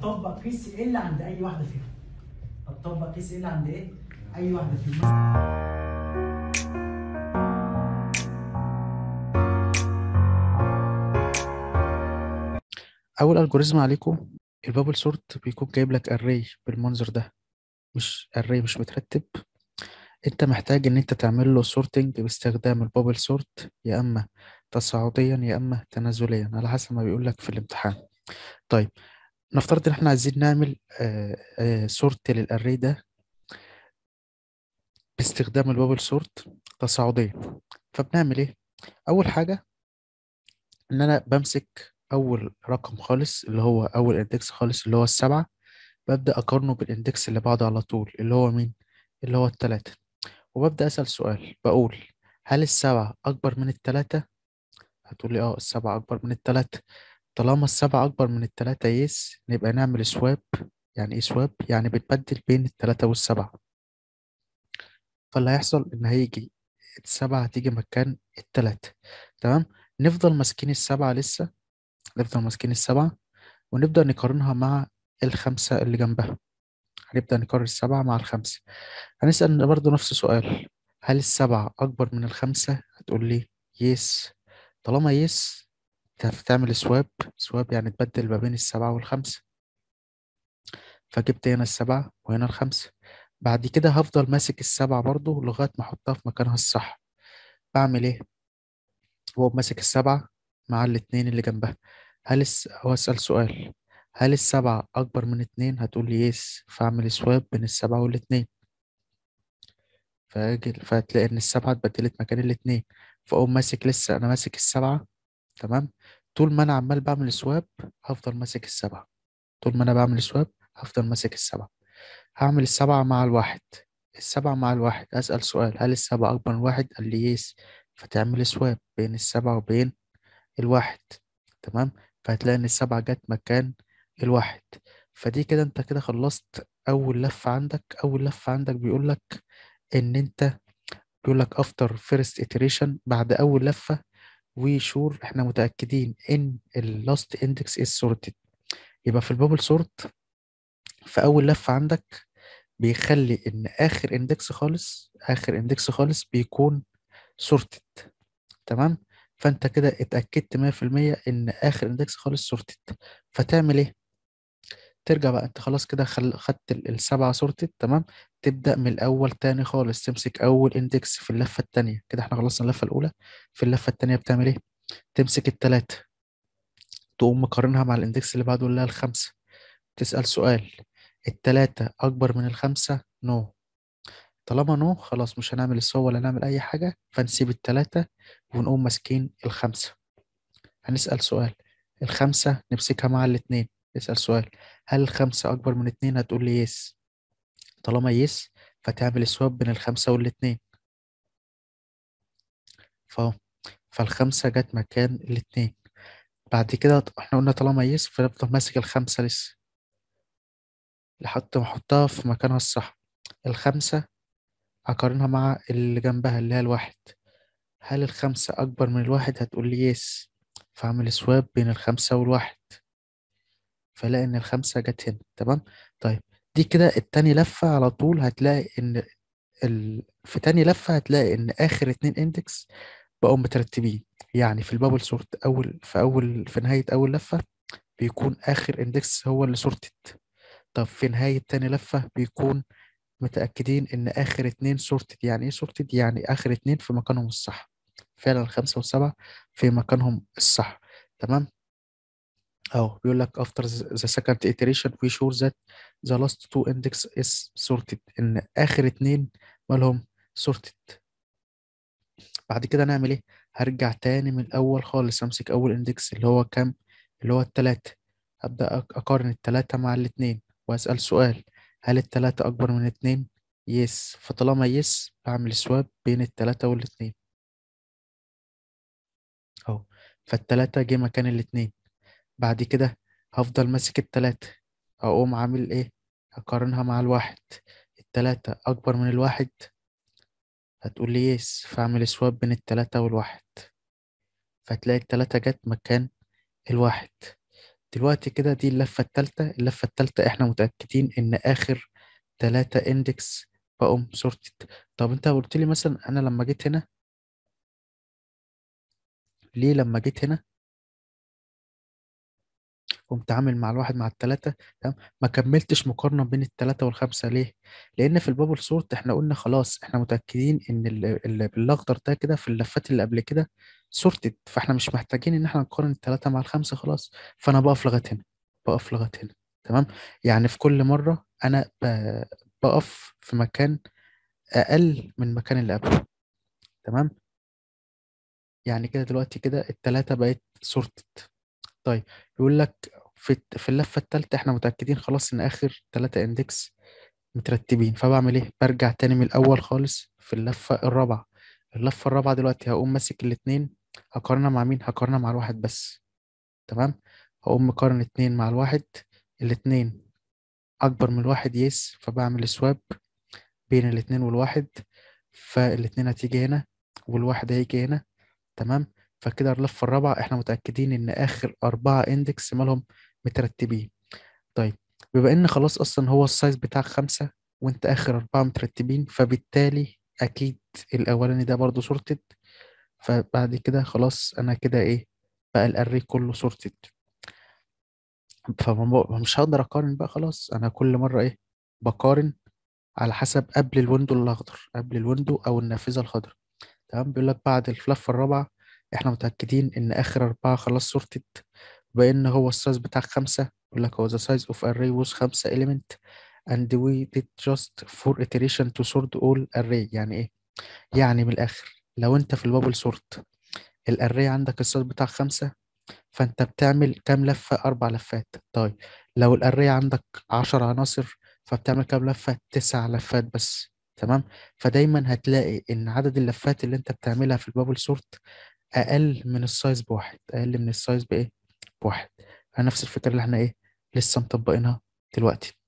هتطبق قيس ال عند اي واحده فيهم هتطبق قيس ال عند ايه اي واحده فيهم اول الجوريزم عليكم البابل سورت بيكون جايب لك اري بالمنظر ده مش اري مش مترتب انت محتاج ان انت تعمل له سورتنج باستخدام البابل سورت يا اما تصاعديا يا اما تنازليا على حسب ما بيقول لك في الامتحان طيب نفترض ان احنا عايزين نعمل سورت للاري ده باستخدام البابل سورت تصاعديا فبنعمل ايه اول حاجه ان انا بمسك اول رقم خالص اللي هو اول اندكس خالص اللي هو السبعة ببدأ اقارنه بالاندكس اللي بعده على طول اللي هو مين اللي هو التلاتة وببدأ اسأل سؤال بقول هل السبعة اكبر من التلاتة هتقول لي اه السبعة اكبر من التلاتة طالما السبعة اكبر من التلاتة يس نبقى نعمل سواب يعني ايه سواب يعني بنبدل بين التلاتة والسبعة فاللي هيحصل ان هيجي السبعة هتيجي مكان التلاتة تمام نفضل ماسكين السبعة لسه نفضل ماسكين السبعة ونبدأ نقارنها مع الخمسة اللي جنبها هنبدأ نقارن السبعة مع الخمسة هنسأل برضو نفس السؤال هل السبعة أكبر من الخمسة؟ هتقول لي يس طالما يس تعمل سواب سواب يعني تبدل ما بين السبعة والخمسة فجبت هنا السبعة وهنا الخمسة بعد كده هفضل ماسك السبعة برضو لغاية ما أحطها في مكانها الصح بعمل إيه؟ هو ماسك السبعة مع الاتنين اللي جنبها هل الس... هو أسأل سؤال هل السبعة أكبر من اتنين هتقول لي يس فأعمل سواب بين السبعة والاتنين فأجي فهتلاقي إن السبعة اتبدلت مكان الاتنين فأقوم ماسك لسه أنا ماسك السبعة تمام طول ما أنا عمال بعمل سواب هفضل ماسك السبعة طول ما أنا بعمل سواب هفضل ماسك السبعة هعمل السبعة مع الواحد السبعة مع الواحد أسأل سؤال هل السبعة أكبر من واحد قال لي يس فتعمل سواب بين السبعة وبين الواحد تمام فهتلاقي ان السبعة جت مكان الواحد فدي كده انت كده خلصت اول لفة عندك اول لفة عندك بيقول لك ان انت بيقول لك after first iteration بعد اول لفة we sure احنا متأكدين ان ال last index is sorted يبقى في البابل سورت في اول لفة عندك بيخلي ان اخر اندكس خالص اخر اندكس خالص بيكون sorted تمام فانت كده اتاكدت 100% ان اخر اندكس خالص سورتد فتعمل ايه ترجع بقى انت خلاص كده خل... خدت ال- السبعه سورتد تمام تبدا من الاول تاني خالص تمسك اول اندكس في اللفه التانية كده احنا خلصنا اللفه الاولى في اللفه التانية بتعمل ايه تمسك التلاته تقوم مقارنها مع الاندكس اللي بعده اللي هي الخمسه تسال سؤال التلاته اكبر من الخمسه نو no. طالما نو خلاص مش هنعمل السوا ولا نعمل اي حاجه فنسيب التلاته ونقوم ماسكين الخمسه هنسال سؤال الخمسه نمسكها مع الاتنين نسال سؤال هل الخمسه اكبر من اتنين هتقول لي يس طالما يس فتعمل سواب بين الخمسه والاتنين فاهو فالخمسه جت مكان الاتنين بعد كده احنا قلنا طالما يس فنفضل ماسك الخمسه لسه لحد ما احطها في مكانها الصح الخمسه هقارنها مع اللي جنبها اللي هي الواحد هل الخمسة أكبر من الواحد هتقول لي يس فأعمل سواب بين الخمسة والواحد فلاقي إن الخمسة جت هنا تمام طيب دي كده التاني لفة على طول هتلاقي إن ال... في تاني لفة هتلاقي إن آخر اتنين إندكس بقوا مترتبين يعني في البابل سورت أول في أول في نهاية أول لفة بيكون آخر إندكس هو اللي سورتد طب في نهاية تاني لفة بيكون متأكدين إن آخر اتنين سورتد يعني إيه سورتد؟ يعني آخر اتنين في مكانهم الصح فعلا الخمسة والسبعة في مكانهم الصح تمام؟ أهو بيقول لك after the second iteration we sure that the last two index is sorted إن آخر اتنين مالهم sorted بعد كده نعمل إيه؟ هرجع تاني من الأول خالص أمسك أول إندكس اللي هو كام؟ اللي هو التلاتة أبدأ أقارن التلاتة مع الاتنين وأسأل سؤال هل التلاتة أكبر من اتنين؟ يس فطالما يس بعمل سواب بين التلاتة والاتنين أهو فالتلاتة جه مكان الاتنين بعد كده هفضل ماسك التلاتة أقوم عامل إيه؟ هقارنها مع الواحد التلاتة أكبر من الواحد هتقول لي يس فأعمل سواب بين التلاتة والواحد فتلاقي التلاتة جت مكان الواحد دلوقتي كده دي اللفة التالتة اللفة التالتة احنا متأكدين ان اخر تلاتة اندكس بقوا sorted طب انت قلت لي مثلا انا لما جيت هنا ليه لما جيت هنا قمت عامل مع الواحد مع التلاتة تمام ما كملتش مقارنة بين التلاتة والخمسة ليه؟ لأن في البابل سورت احنا قلنا خلاص احنا متأكدين إن ال- اللي بالأخضر ده كده في اللفات اللي قبل كده سورتد فاحنا مش محتاجين إن احنا نقارن التلاتة مع الخمسة خلاص فأنا بقف لغاية هنا بقف لغاية هنا تمام يعني في كل مرة أنا ب- بقف في مكان أقل من المكان اللي قبله تمام يعني كده دلوقتي كده التلاتة بقت سورتد طيب يقول لك في الت- في اللفة التالتة احنا متأكدين خلاص ان اخر ثلاثة اندكس مترتبين فبعمل ايه برجع تاني من الاول خالص في اللفة الرابعة اللفة الرابعة دلوقتي هقوم ماسك الاتنين هقارنها مع مين هقارنها مع الواحد بس تمام هقوم مقارن اتنين مع الواحد الاتنين اكبر من الواحد يس فبعمل سواب بين الاتنين والواحد فالاتنين هتيجي هنا والواحد هيجي هنا تمام فكده اللفة الرابعة احنا متأكدين ان اخر اربعة اندكس مالهم مترتبين طيب بما ان خلاص اصلا هو السايز بتاع خمسة وانت اخر اربعة مترتبين فبالتالي اكيد الاولاني ده برضو سورتد فبعد كده خلاص انا كده ايه بقى الاري كله سورتد فمش هقدر اقارن بقى خلاص انا كل مرة ايه بقارن على حسب قبل الويندو الاخضر قبل الويندو او النافذة الخضراء تمام بيقول لك بعد اللفة الرابعة احنا متأكدين ان اخر اربعة خلاص سورتد بان هو السايز بتاع خمسة بيقول لك هو the size of array was خمسة element and we did just four iteration to sort all array يعني ايه يعني من الاخر لو انت في البابل سورت الاري عندك السايز بتاع خمسة فانت بتعمل كام لفة اربع لفات طيب لو الاري عندك عشر عناصر فبتعمل كام لفة تسع لفات بس تمام فدايما هتلاقي ان عدد اللفات اللي انت بتعملها في البابل سورت اقل من السايز بواحد اقل من السايز بايه بواحد نفس الفكرة اللي احنا ايه لسه مطبقينها دلوقتي